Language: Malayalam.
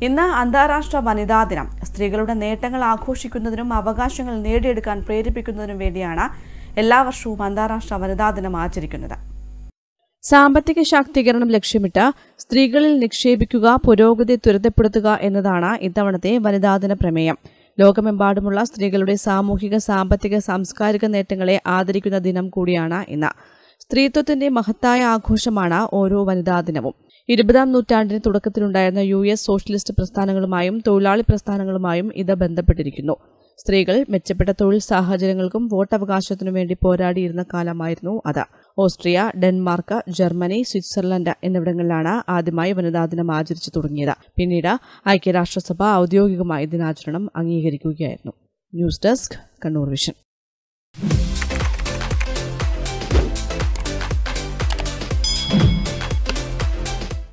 ഇന്ന് അന്താരാഷ്ട്ര വനിതാ ദിനം സ്ത്രീകളുടെ നേട്ടങ്ങൾ ആഘോഷിക്കുന്നതിനും അവകാശങ്ങൾ നേടിയെടുക്കാൻ പ്രേരിപ്പിക്കുന്നതിനും വേണ്ടിയാണ് എല്ലാ വർഷവും അന്താരാഷ്ട്ര വനിതാ ദിനം ആചരിക്കുന്നത് സാമ്പത്തിക ശാക്തീകരണം ലക്ഷ്യമിട്ട് സ്ത്രീകളിൽ നിക്ഷേപിക്കുക പുരോഗതി ത്വരിതപ്പെടുത്തുക എന്നതാണ് ഇത്തവണത്തെ വനിതാദിന പ്രമേയം ലോകമെമ്പാടുമുള്ള സ്ത്രീകളുടെ സാമൂഹിക സാമ്പത്തിക സാംസ്കാരിക നേട്ടങ്ങളെ ആദരിക്കുന്ന ദിനം കൂടിയാണ് ഇന്ന് സ്ത്രീത്വത്തിന്റെ മഹത്തായ ആഘോഷമാണ് ഓരോ വനിതാ ദിനവും ഇരുപതാം നൂറ്റാണ്ടിന് തുടക്കത്തിലുണ്ടായിരുന്ന യു എസ് സോഷ്യലിസ്റ്റ് പ്രസ്ഥാനങ്ങളുമായും തൊഴിലാളി പ്രസ്ഥാനങ്ങളുമായും ഇത് ബന്ധപ്പെട്ടിരിക്കുന്നു സ്ത്രീകൾ മെച്ചപ്പെട്ട തൊഴിൽ സാഹചര്യങ്ങൾക്കും വോട്ടവകാശത്തിനും വേണ്ടി പോരാടിയിരുന്ന കാലമായിരുന്നു അത് ഓസ്ട്രിയ ഡെൻമാർക്ക് ജർമ്മനി സ്വിറ്റ്സർലൻഡ് എന്നിവിടങ്ങളിലാണ് ആദ്യമായി വനിതാ ദിനം ആചരിച്ചു തുടങ്ങിയത് പിന്നീട് ഐക്യരാഷ്ട്രസഭ ഔദ്യോഗികമായി ദിനാചരണം അംഗീകരിക്കുകയായിരുന്നു ന്യൂസ് ഡെസ്ക് കണ്ണൂർ വിഷൻ